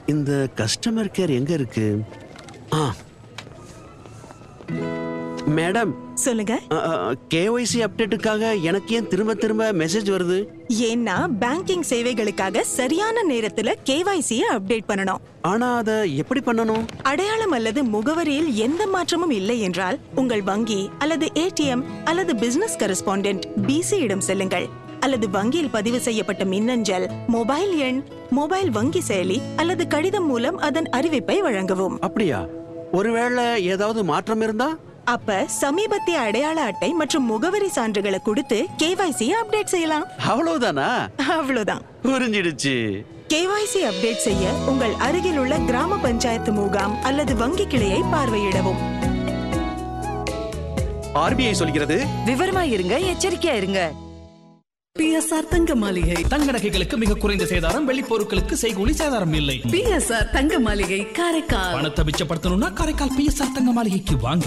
இந்த customer care எங்க இருக்கு ஆ மேடம் சொல்லுங்க கேஒய்சி அப்டேட்டுக்காக எனக்கு ஏன் திரும்ப திரும்ப மெசேஜ் வருது ஏன்னா பேங்கிங் சேவைகளுக்காக சரியான நேரத்துல கேவைசி அப்டேட் பண்ணணும் ஆனா அதை எப்படி பண்ணணும் அடையாளம் அல்லது முகவரியில் எந்த மாற்றமும் இல்லை என்றால் உங்கள் வங்கி அல்லது ஏடிஎம் அல்லது பிசினஸ் கரஸ்பாண்டென்ட் பிசி இடம் செல்லுங்கள் அல்லது வங்கியில் பதிவு செய்யப்பட்ட மின்னஞ்சல் மொபைல் எண் மொபைல் வங்கி செயலி அல்லது கடிதம் மூலம் அதன் அறிவிப்பை வழங்கவும் அப்படியா ஒருவேளை ஏதாவது மாற்றம் இருந்தா அப்ப சமீபத்திய அடையாள அட்டை மற்றும் முகவரி சான்றுகளை கொடுத்து கேவைசி அப்டேட் செய்யலாம் அவ்வளவுதானா அவ்வளவுதான் புரிஞ்சிடுச்சு கேவைசி அப்டேட் செய்ய உங்கள் அருகில் உள்ள கிராம பஞ்சாயத்து முகாம் அல்லது வங்கி கிளையை பார்வையிடவும் ஆர்பிஐ சொல்கிறது விவரமா இருங்க எச்சரிக்கையா இருங்க பிஎஸ்ஆர் தங்க மாளிகை தங்க நகைகளுக்கு மிக குறைந்த சேதாரம் வெள்ளி பொருட்களுக்கு செய்கூலி சேதாரம் இல்லை பிஎஸ்ஆர் தங்க மாளிகை காரைக்கால் பணத்தை மிச்சப்படுத்தணும்னா காரைக்கால் பிஎஸ்ஆர் தங்க மாளிகைக்கு வாங்க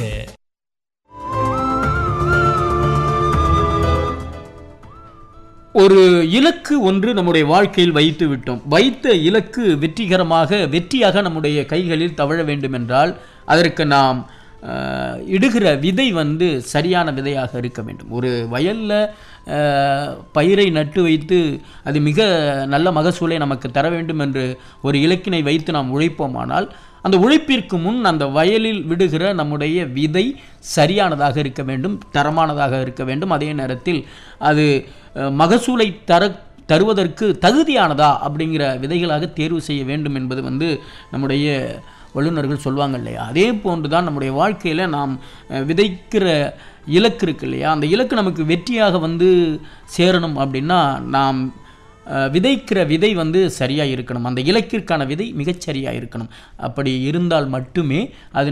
ஒரு இலக்கு ஒன்று நம்முடைய வாழ்க்கையில் வைத்து விட்டோம் வைத்த இலக்கு வெற்றிகரமாக வெற்றியாக நம்முடைய கைகளில் தவழ வேண்டும் என்றால் அதற்கு நாம் அஹ், இடுகிற விதை வந்து சரியான விதையாக இருக்க வேண்டும் ஒரு வயலில் பயிரை நட்டு வைத்து அது மிக நல்ல மகசூலை நமக்கு தர வேண்டும் என்று ஒரு இலக்கினை வைத்து நாம் உழைப்போமானால் அந்த உழைப்பிற்கு முன் அந்த வயலில் விடுகிற நம்முடைய விதை சரியானதாக இருக்க வேண்டும் தரமானதாக இருக்க வேண்டும் அதே நேரத்தில் அது அஹ், மகசூலை தர தருவதற்கு தகுதியானதா அப்படிங்கிற விதைகளாக தேர்வு செய்ய வேண்டும் என்பது வந்து நம்முடைய வல்லுநர்கள் சொல்லுவாங்க இல்லையா அதே போன்று தான் நம்முடைய வாழ்க்கையில் நாம் அஹ், விதைக்கிற இலக்கு இருக்கு இல்லையா அந்த இலக்கு நமக்கு வெற்றியாக வந்து சேரணும் அப்படின்னா நாம் அஹ், விதைக்கிற விதை வந்து சரியாக இருக்கணும் அந்த இலக்கிற்கான விதை மிகச் சரியாக இருக்கணும் அப்படி இருந்தால் மட்டுமே அது